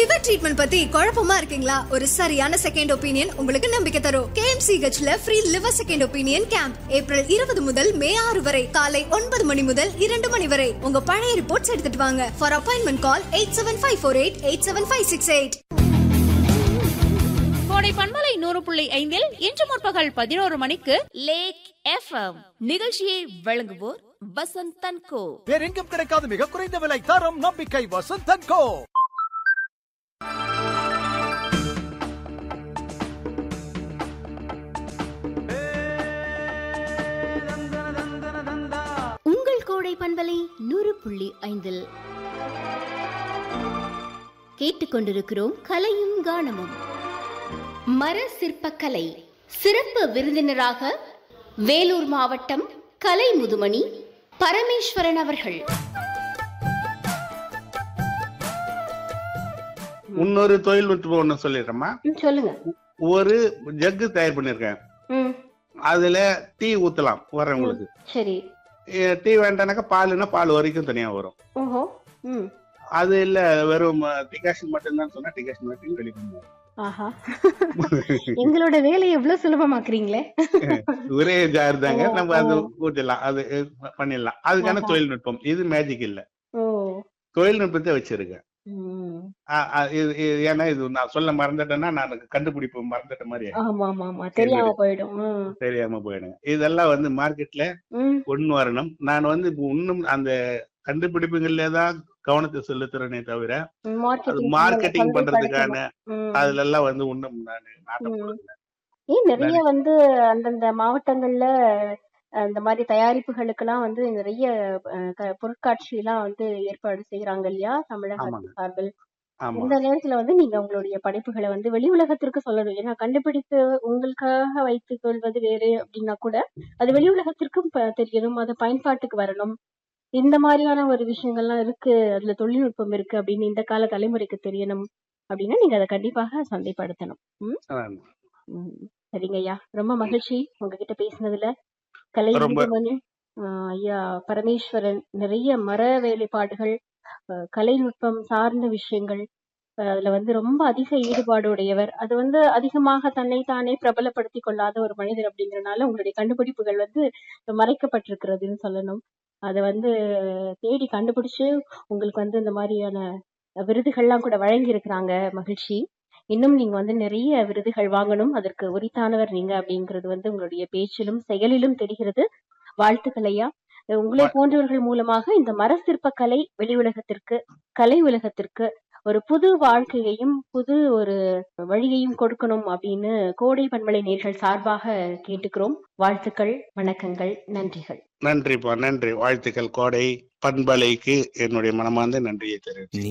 Liver treatment பத்தி குழப்பமா இருக்கீங்களா ஒரு சரியான செகண்ட் ஒப்பீனியன் உங்களுக்கு நம்பிக்கை தரும் கேஎம்சிஹெச்ல free liver second opinion camp April இருபது முதல் மே ஆறு வரை காலை ஒன்பது மணி முதல் இரண்டு மணி வரை உங்க பழைய ரிப்போர்ட்ஸ் எடுத்துட்டு வாங்க for appointment call eight seven five four eight eight seven five six eight Kodai பண்பலை நூறு புள்ளி ஐந்தில் இன்று முற்பகல் பதினோரு மணிக்கு லேக் எஃப்எம் நிகழ்ச்சியை வழங்குவோர் வசந்த் தன்கோ வேறெங்கும் கிடைக்காத மிக குறைந்த விலை தரம் நம்பிக்கை வசந்தன் கோ உங்கள் கோடை பண்பலை நூறு புள்ளி ஐந்தில் கேட்டுக்கொண்டிருக்கிறோம் கலையும் கானமும் மர சிற்பக்கலை சிறப்பு விருந்தினராக வேலூர் மாவட்டம் கலை முதுமணி பரமேஸ்வரன் அவர்கள் இன்னொரு தொழில்நுட்பம் ஒண்ணு சொல்லிடுறேம்மா சொல்லுங்க ஒரு ஜக்கு தயார் பண்ணிருக்கேன் ம் அதுல டீ ஊத்தலாம் வர்றவங்களுக்கு சரி ஏ, டீ வேண்டானாக்கா பாலுன்னா பால் வரைக்கும் தனியா வரும் ஓஹோ ம் அது இல்ல வெறும் டிகாஷன் மட்டும்தான் சொன்னா டிகாஷன் மட்டும் வெளிக்கணும் ஆஹா எங்களோட வேலையை எவ்வளவு சுலபமாக்குறீங்களே ஒரே ஜார் தாங்க ஓ, நம்ம அது ஓ. ஊத்திடலாம் அது அஹ், பண்ணிடலாம் அதுக்கான ஆஹா. தொழில்நுட்பம் இது மேஜிக் இல்ல ஓ தொழில்நுட்பத்தை வச்சிருக்கேன் ம் ஆ, ஆ, இது- இது- ஏன்னா இது நான் சொல்ல மறந்துட்டேன்னா நான் கண்டுபிடிப்பு மறந்துட்ட மாதிரி ஆயிடும். ஆமா ஆமா ஆமா தெரியாம போயிடும் ம். தெரியாம போயிடுங்க இதெல்லாம் வந்து மார்க்கெட்ல ம் கொண்டு வரணும் நான் வந்து இப்போ இன்னும் அந்த கண்டுபிடிப்புகள்ல தான் கவனத்தை செலுத்துறேனே தவிர அது மார்க்கெட்டிங் மார்க்கெட்டிங் பண்றதுக்கான ம். அதுல எல்லாம் வந்து இன்னும் நான் நாட்டம் ம். போடல. ஏன் நிறைய வந்து அந்தந்த மாவட்டங்கள்ல அஹ், இந்த மாதிரி தயாரிப்புகளுக்கெல்லாம் வந்து நிறைய அஹ், க- பொருட்காட்சி எல்லாம் வந்து ஏற்பாடு செய்யறாங்க இல்லையா தமிழக ஆமாங்க. சார்பில் ஆமா இந்த நேரத்துல வந்து நீங்க உங்களுடைய படைப்புகளை வந்து வெளி உலகத்திற்கு சொல்லணும் ஏன்னா கண்டுபிடித்து உங்களுக்காக வைத்துக் கொள்வது வேறு அப்படின்னா கூட அது வெளி உலகத்திற்கும் ப- தெரியணும் அது பயன்பாட்டுக்கு வரணும் இந்த மாதிரியான ஒரு விஷயங்கள்லாம் இருக்கு அதுல தொழில்நுட்பம் இருக்கு அப்படின்னு இந்த கால தலைமுறைக்கு தெரியணும் அப்படின்னா நீங்க அதை கண்டிப்பாக சந்தைப்படுத்தணும் ம் ஆமா. ம். சரிங்க ஐயா ரொம்ப மகிழ்ச்சி உங்ககிட்ட பேசினதுல கலை ரொம்ப- விருதுமணி, ஆஹ் ஐயா பரமேஸ்வரன் நிறைய மர வேலைப்பாடுகள் ஆஹ் கலைநுட்பம் சார்ந்த விஷயங்கள் ஆஹ் அதுல வந்து ரொம்ப அதிக ஈடுபாடு உடையவர் அது வந்து அதிகமாக தன்னை தானே பிரபலப்படுத்திக் கொள்ளாத ஒரு மனிதர் அப்படிங்கறதுனால உங்களுடைய கண்டுபிடிப்புகள் வந்து மறைக்கப்பட்டிருக்கிறதுன்னு சொல்லணும் அதை வந்து தேடி கண்டுபிடிச்சு உங்களுக்கு வந்து இந்த மாதிரியான விருதுகள்லாம் கூட வழங்கி இருக்கிறாங்க மகிழ்ச்சி இன்னும் நீங்க வந்து நிறைய விருதுகள் வாங்கணும் அதற்கு உரித்தானவர் நீங்க அப்படிங்கிறது வந்து உங்களுடைய பேச்சிலும் செயலிலும் தெரிகிறது வாழ்த்துக்கள் ஐயா உங்களை போன்றவர்கள் மூலமாக இந்த மர சிற்ப கலை வெளி உலகத்திற்கு கலை உலகத்திற்கு ஒரு புது வாழ்க்கையையும் புது ஒரு வழியையும் கொடுக்கணும் அப்படின்னு கோடை பண்பலை நேர்கள் சார்பாக கேட்டுக்கிறோம் வாழ்த்துக்கள் வணக்கங்கள் நன்றிகள் நன்றிப்பா நன்றி வாழ்த்துக்கள் கோடை பண்பலைக்கு என்னுடைய மனமார்ந்த நன்றியை தெரிவித்து